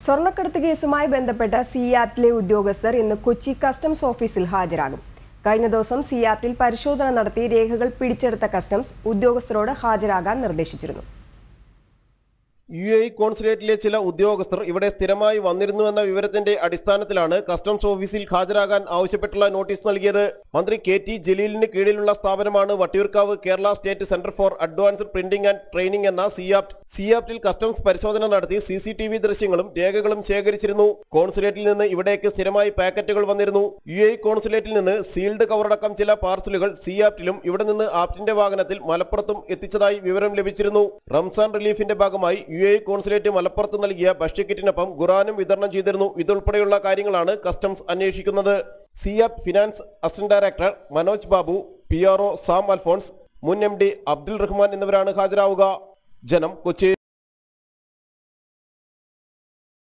സ്വർണ്ണക്കടത്ത് കേസുമായി ബന്ധപ്പെട്ട സിയാറ്റിലെ ഉദ്യോഗസ്ഥർ ഇന്ന് കൊച്ചി കസ്റ്റംസ് ഓഫീസിൽ ഹാജരാകും കഴിഞ്ഞ ദിവസം സിയാറ്റിൽ പരിശോധന നടത്തി രേഖകൾ പിടിച്ചെടുത്ത കസ്റ്റംസ് ഉദ്യോഗസ്ഥരോട് ഹാജരാകാൻ നിർദ്ദേശിച്ചിരുന്നു യു എ കോൺസുലേറ്റിലെ ചില ഉദ്യോഗസ്ഥർ ഇവിടെ സ്ഥിരമായി വന്നിരുന്നുവെന്ന വിവരത്തിന്റെ അടിസ്ഥാനത്തിലാണ് കസ്റ്റംസ് ഓഫീസിൽ ഹാജരാകാൻ ആവശ്യപ്പെട്ടുള്ള നോട്ടീസ് നൽകിയത് മന്ത്രി കെ ടി ജലീലിന് കീഴിലുള്ള സ്ഥാപനമാണ് Vattiyoorkavu Kerala state centre for advanced printing and training എന്ന സിയാപ്റ്റ് സിയാപ്റ്റിൽ കസ്റ്റംസ് പരിശോധന നടത്തി സി സി ടി വി ദൃശ്യങ്ങളും രേഖകളും ശേഖരിച്ചിരുന്നു കോൺസുലേറ്റിൽ നിന്ന് ഇവിടേക്ക് സ്ഥിരമായി പാക്കറ്റുകൾ വന്നിരുന്നു യു എ കോൺസുലേറ്റിൽ നിന്ന് സീൽഡ് കവറടക്കം ചില പാർസലുകൾ സിയാപ്റ്റിലും ഇവിടെ നിന്ന് ആപ്റ്റിന്റെ വാഹനത്തിൽ മലപ്പുറത്തും എത്തിച്ചതായി വിവരം ലഭിച്ചിരുന്നു റംസാൻ റിലീഫിന്റെ ഭാഗമായി യു എ കോൺസുലേറ്റ് മലപ്പുറത്ത് നൽകിയ ഭക്ഷ്യക്കിറ്റിനൊപ്പം ഖുറാനും വിതരണം ചെയ്തിരുന്നു ഇതുൾപ്പെടെയുള്ള കാര്യങ്ങളാണ് കസ്റ്റംസ് അന്വേഷിക്കുന്നത് സിയാപ് finance assistant director Manoj Babu P R O Sam Alphonse മുൻ എം ഡി അബ്ദുൾ റഹ്മാൻ എന്നിവരാണ് ഹാജരാവുക ജനം കൊച്ചി